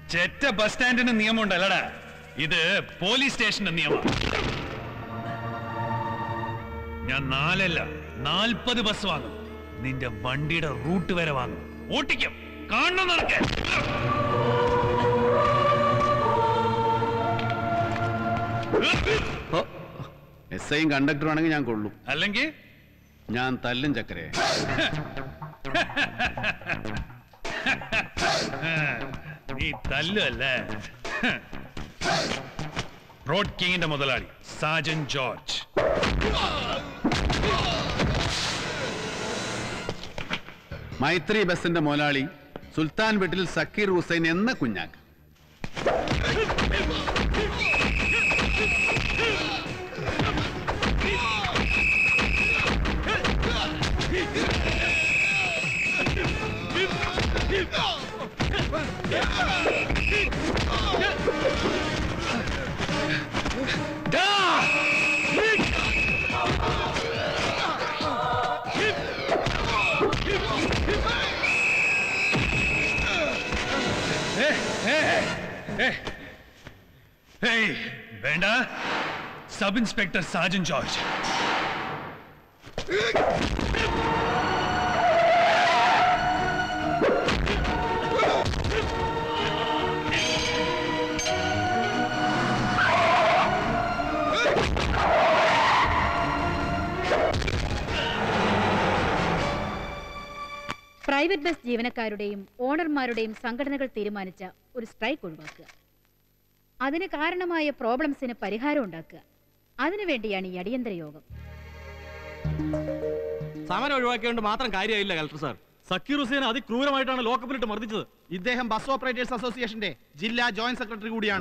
ചെറ്റ ബസ് സ്റ്റാൻഡിന് നിയമമുണ്ട് അല്ലടാ ഇത് പോലീസ് സ്റ്റേഷന്റെ നിയമം ഞാൻ നാലല്ല നാൽപ്പത് ബസ് വാങ്ങും നിന്റെ വണ്ടിയുടെ റൂട്ട് വരെ വാങ്ങും ഓട്ടിക്കും കാണണം നിനക്ക് എസ് ഐയും കണ്ടക്ടറും ആണെങ്കിൽ ഞാൻ കൊള്ളും അല്ലെങ്കിൽ ഞാൻ തല്ലും ചക്കരെ നീ തല്ലല്ലേ റോഡ് കിങ്ങിന്റെ മുതലാളി സാജൻ ജോർജ് മൈത്രി ബസിന്റെ മുതലാളി സുൽത്താൻ വീട്ടിൽ സക്കീർ ഹുസൈൻ എന്ന കുഞ്ഞാക്ക് ഹേയ് വേണ്ട sub inspector Sajan George private bus ജീവനക്കാരുടെയും ഓണർമാരുടെയും സംഘടനകൾ തീരുമാനിച്ച ഒരു സ്ട്രൈക്ക് ഒഴിവാക്കുക അതിന് കാരണമായ പ്രോബ്ലംസിന് പരിഹാരം ഉണ്ടാക്കുക അതിനുവേണ്ടിയാണ് ഈ അടിയന്തര യോഗം സമരം ഒഴിവാക്കിയോണ്ട് മാത്രം കാര്യമായില്ല കലക്ടർ സാർ സക്കീർ ഹുസൈൻ അതിക്രൂരമായിട്ടാണ് ലോക്കപ്പിലിട്ട് മർദ്ദിച്ചത് ഇദ്ദേഹം ബസ് ഓപ്പറേറ്റേഴ്സ് അസോസിയേഷന്റെ ജില്ലാ ജോയിന്റ് സെക്രട്ടറി കൂടിയാണ്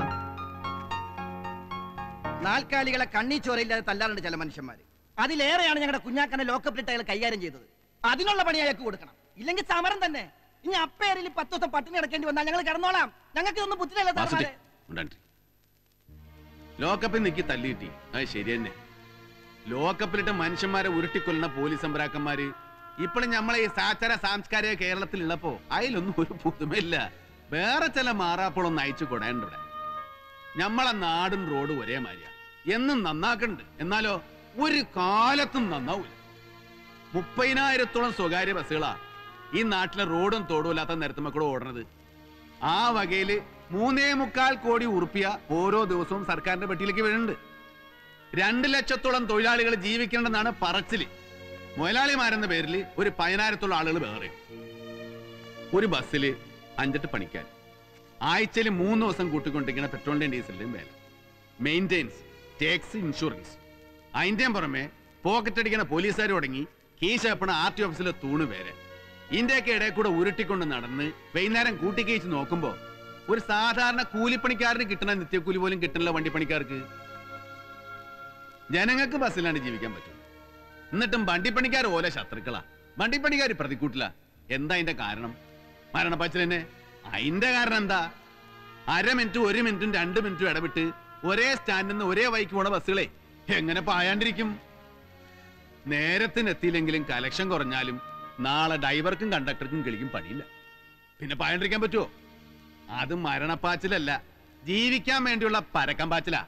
നാൽക്കാലികളെ കണ്ണി ചോരയില്ലാതെ തല്ലാറുണ്ട് ചില മനുഷ്യന്മാര് അതിലേറെയാണ് ഞങ്ങളുടെ കുഞ്ഞാക്കനെ ലോക്കപ്പിലിട്ട് അയാൾ കൈകാര്യം ചെയ്തത് അതിനുള്ള പണി അയാൾക്ക് കൊടുക്കണം ഇല്ലെങ്കിൽ സമരം തന്നെ ഇനി അപ്പേരിൽ പത്ത് ദിവസം പട്ടിണി കിടക്കേണ്ടി വന്നാൽ ഞങ്ങൾ കിടന്നോളാം ഞങ്ങൾക്ക് ഇതൊന്നും ബുദ്ധിയില്ല വാസുദേ, ഉണ്ടാണ്ടി. ലോക്കപ്പിൽ നിക്കി തല്ലിയിട്ടി അത് ശരി തന്നെ ലോക്കപ്പിലിട്ട് മനുഷ്യന്മാരെ ഉരുട്ടിക്കൊല്ലുന്ന പോലീസ് സമ്പരാക്കന്മാര് ഇപ്പോഴും നമ്മളെ ഈ സാചാര സാംസ്കാരിക കേരളത്തിലുള്ളപ്പോ അതിലൊന്നും ഒരു പുതുമയില്ല വേറെ ചില മാറാപ്പോളൊന്നും അയച്ചു കൊടേണ്ട ഇവിടെ നമ്മളെ നാടും റോഡും ഒരേ മാതിരിയാ എന്നും നന്നാക്കണ്ട് എന്നാലോ ഒരു കാലത്തും നന്നാവൂല മുപ്പതിനായിരത്തോളം സ്വകാര്യ ബസ്സുകളാ ഈ നാട്ടിലെ റോഡും തോടും ഇല്ലാത്ത നിരത്തുമ്മ കൂടെ ഓടണത് ആ വകയില് മൂന്നേ മുക്കാൽ കോടി ഉറുപ്പിയ ഓരോ ദിവസവും സർക്കാരിന്റെ പെട്ടിയിലേക്ക് വീഴുന്നുണ്ട് രണ്ട് ലക്ഷത്തോളം തൊഴിലാളികൾ ജീവിക്കണമെന്നാണ് പറച്ചില് മുതലാളിമാരെന്ന പേരിൽ ഒരു പതിനായിരത്തോളം ആളുകൾ വേറെ ഒരു ബസ്സിൽ അഞ്ചെട്ട് പണിക്കാൻ ആഴ്ചയിൽ മൂന്ന് ദിവസം കൂട്ടിക്കൊണ്ടിരിക്കുന്ന പെട്രോളിന്റെയും ഡീസലിന്റെയും വില മെയിൻ്റെനൻസ് ടാക്സ് ഇൻഷുറൻസ് അതിന്റെയും പുറമെ പോക്കറ്റ് അടിക്കുന്ന പോലീസുകാർ തുടങ്ങി കീശ് വെപ്പണ ആർ ടി ഓഫീസിലെ തൂണ് പേര് ഇന്ത്യയൊക്കെ ഇടയിൽ കൂടെ ഉരുട്ടിക്കൊണ്ട് നടന്ന് വൈകുന്നേരം കൂട്ടിക്കേച്ച് നോക്കുമ്പോ ഒരു സാധാരണ കൂലിപ്പണിക്കാരന് കിട്ടുന്ന നിത്യക്കൂലി പോലും കിട്ടുന്നില്ല വണ്ടിപ്പണിക്കാർക്ക് ജനങ്ങൾക്ക് ബസ്സിലാണ് ജീവിക്കാൻ പറ്റും എന്നിട്ടും വണ്ടിപ്പണിക്കാർ ഓല ശത്രുക്കളാ വണ്ടിപ്പണിക്കാർ പ്രതിക്കൂട്ടില്ല എന്താ അതിന്റെ കാരണം മരണപ്പാച്ചിൽ തന്നെ അതിന്റെ കാരണം എന്താ അര മിനിറ്റും ഒരു മിനിറ്റും രണ്ട് മിനിറ്റും ഇടവിട്ട് ഒരേ സ്റ്റാൻഡിൽ നിന്ന് ഒരേ വൈക്ക് പോണ ബസ്സുകളെ എങ്ങനെ പായാണ്ടിരിക്കും നേരത്തിനെത്തിയില്ലെങ്കിലും കലക്ഷൻ കുറഞ്ഞാലും നാളെ ഡ്രൈവർക്കും കണ്ടക്ടർക്കും കിളിക്കും പണിയില്ല പിന്നെ പായാണ്ടിരിക്കാൻ പറ്റുമോ അത് മരണപ്പാച്ചിലല്ല ജീവിക്കാൻ വേണ്ടിയുള്ള പരക്കം പാച്ചിലാ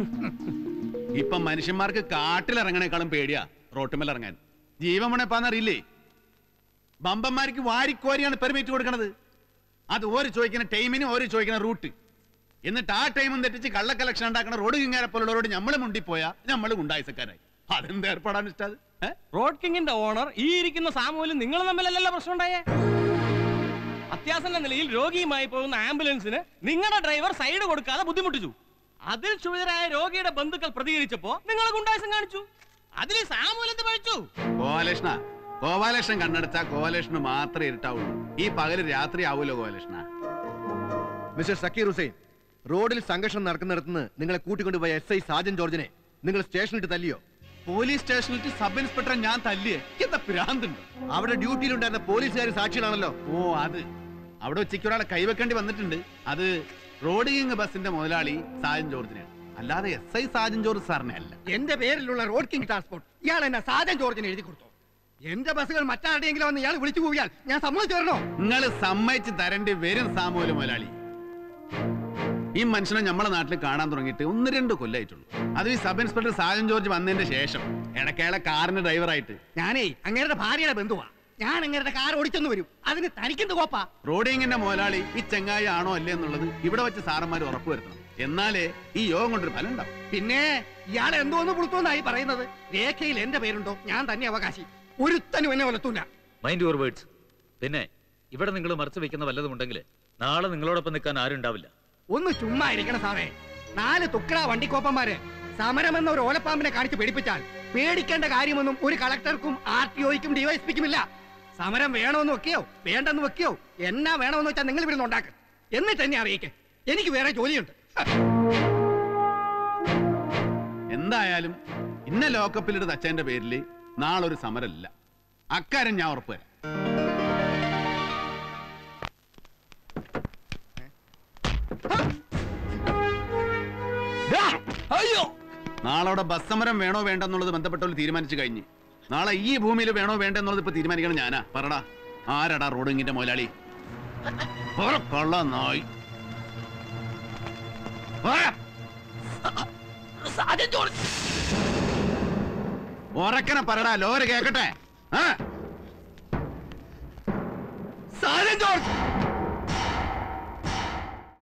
ഇപ്പൊ മനുഷ്യന്മാർക്ക് കാട്ടിലിറങ്ങണേക്കാളും പേടിയാ റോട്ടുമേൽ ഇറങ്ങാൻ ജീവൻ മണപ്പാന്നറിയില്ലേ ബമ്പന്മാർക്ക് വാരിക്കോരിയാണ് പെർമിറ്റ് കൊടുക്കണത് അത് ഓര് ചോദിക്കുന്ന ടൈമിന് ഓര് ചോദിക്കുന്ന റൂട്ട് എന്നിട്ട് ആ ടൈമും തെറ്റിച്ച് കള്ള കളക്ഷൻ ഉണ്ടാക്കുന്ന റോഡ് കിങ്ങാരെ പോലുള്ളവരോട് നമ്മൾ മുണ്ടിപ്പോയാ നമ്മൾ ഉണ്ടായിസക്കാരായി അതെന്ത് ഏർപ്പാടാണ് ഇഷ്ടം അത്? റോഡ് കിങ്ങിന്റെ ഓണർ ഈ ഇരിക്കുന്ന സാമൂഹ്യം നിങ്ങൾ തമ്മിലല്ലല്ലോ പ്രശ്നം ഉണ്ടായേ അത്യാസന്ന നിലയിൽ രോഗിയുമായി പോകുന്ന ആംബുലൻസിന് നിങ്ങളുടെ ഡ്രൈവർ സൈഡ് കൊടുക്കാതെ ബുദ്ധിമുട്ടിച്ചു അതിൽ ക്ഷുഭിതരായ രോഗിയുടെ ബന്ധുക്കൾ പ്രതികരിച്ചപ്പോ നിങ്ങൾ ഗുണ്ടായസം കാണിച്ചു അതിൽ സാമൂഹ്യത്തെ പഴിച്ചു ഗോപാലകൃഷ്ണ ഗോപാലകൃഷ്ണൻ കണ്ണടച്ചാ ഗോപാലകൃഷ്ണന് മാത്രമേ ഇരുട്ടാവുള്ളൂ ഈ പകല് രാത്രി ആവൂലോ ഗോപാലകൃഷ്ണ മിസ്റ്റർ സക്കീർ ഹുസൈൻ റോഡിൽ സംഘർഷം നടക്കുന്നിടത്തുനിന്ന് നിങ്ങളെ കൂട്ടിക്കൊണ്ടുപോയ എസ് ഐ സാജൻ ജോർജിനെ നിങ്ങൾ സ്റ്റേഷനിലിട്ട് തല്ലിയോ പോലീസ് സ്റ്റേഷനിൽ സബ് ഇൻസ്പെക്ടറെ ഞാൻ തല്ലിയേ എന്താ ഭ്രാന്തുണ്ട് അവിടെ ഡ്യൂട്ടിയിലുണ്ടായിരുന്ന പോലീസുകാർ സാക്ഷികളാണല്ലോ ഓ അത് അവിടെ ഉച്ചയ്ക്ക് ഒരാളെ കൈവെക്കേണ്ടി വന്നിട്ടുണ്ട് അത് റോഡ് കിങ് ബസിന്റെ മുതലാളി സാജൻ ജോർജിനെയാണ് അല്ലാതെ എസ് ഐ സാജൻ ജോർജ് സാറിനെ അല്ല എന്റെ പേരിലുള്ള റോഡ് കിങ് ട്രാൻസ്പോർട്ട് ഇയാൾ എന്നെ സാജൻ ജോർജിന് എഴുതി കൊടുത്തു എന്റെ ബസ്സുകൾ മറ്റാരുടെയെങ്കിലും വന്ന് ഇയാൾ വിളിച്ചു പോയാൽ ഞാൻ സമ്മതിച്ചു തരണോ നിങ്ങൾ സമ്മതിച്ച് തരേണ്ടി വരും സാമൂല മുതലാളി ഈ മനുഷ്യനെ നമ്മളെ നാട്ടിൽ കാണാൻ തുടങ്ങിയിട്ട് ഒന്ന് രണ്ട് കൊല്ലായിട്ടുള്ളൂ അത് ഈ സബ് ഇൻസ്പെക്ടർ സാജൻ ജോർജ് വന്നതിന്റെ ശേഷം ഇടക്കേളെ കാറിന്റെ ഡ്രൈവറായിട്ട് ഞാനേ അങ്ങേരുടെ ഭാര്യയുടെ ബന്ധുവാ ഞാൻ അങ്ങേരുടെ കാർ ഓടിച്ചെന്ന് വരും അതിന് തനിക്കെന്ത് കോപ്പാ റോഡിങ്ങിന്റെ മുതലാളി ഈ ചെങ്ങായി ആണോ അല്ലേ എന്നുള്ളത് ഇവിടെ വെച്ച് സാറന്മാർ ഉറപ്പുവരുത്തണം എന്നാലേ ഈ യോഗം കൊണ്ടൊരു ഫലം ഉണ്ടാവും പിന്നെ ഇയാൾ എന്തോന്ന് പുളുത്തോന്നായി പറയുന്നത് രേഖയിൽ എന്റെ പേരുണ്ടോ ഞാൻ തന്നെ അവകാശി ഒരുത്തനും എന്നെ കൊലത്തൂല മൈൻഡ് യുവർ വേർഡ്സ് പിന്നെ ഇവിടെ നിങ്ങൾ മറച്ചു വെക്കുന്ന വല്ലതും ഉണ്ടെങ്കിൽ നാളെ നിങ്ങളോടൊപ്പം നിൽക്കാൻ ആരും ഉണ്ടാവില്ല ഒന്ന് ചുമ്മാ ഇരിക്കണം സാറേ നാല് തുക്കട വണ്ടിക്കോപ്പന്മാര് സമരം എന്ന ഒരു ഓലപ്പാമ്പിനെ കാണിച്ച് പേടിപ്പിച്ചാൽ പേടിക്കേണ്ട കാര്യമൊന്നും ഒരു കളക്ടർക്കും ആർ ടി ഒയ്ക്കും ഡിവൈഎസ്പിക്കും ഇല്ല സമരം വേണമെന്ന് വെക്കുകയോ വേണ്ടെന്ന് വെക്കുകയോ എന്നാ വേണമെന്ന് വെച്ചാൽ നിങ്ങൾ ഇവിടുന്ന് ഉണ്ടാക്ക് എന്നിട്ട് എന്നെ അറിയിക്കേ എനിക്ക് വേറെ ജോലിയുണ്ട് എന്തായാലും ഇന്ന ലോക്കപ്പിലിട്ട് തച്ചതിന്റെ പേരിൽ നാളെ ഒരു സമരമില്ല അക്കാര്യം ഞാൻ ഉറപ്പുവരാം അയ്യോ നാളെ ബസ് സമരം വേണോ വേണ്ടെന്നുള്ളത് ബന്ധപ്പെട്ടവർ തീരുമാനിച്ചു കഴിഞ്ഞ് നാളെ ഈ ഭൂമിയിൽ വേണോ വേണ്ടെന്നുള്ളത് ഇപ്പൊ തീരുമാനിക്കണം ഞാനാ പറടാ ആരടാ റോഡിങ്ങിന്റെ മുതലാളി പറ, കള്ള നായ് പറ. ഉറക്കനെ പറടാ ലോര് കേക്കട്ടെ ആ സാജൻ ജോർജ്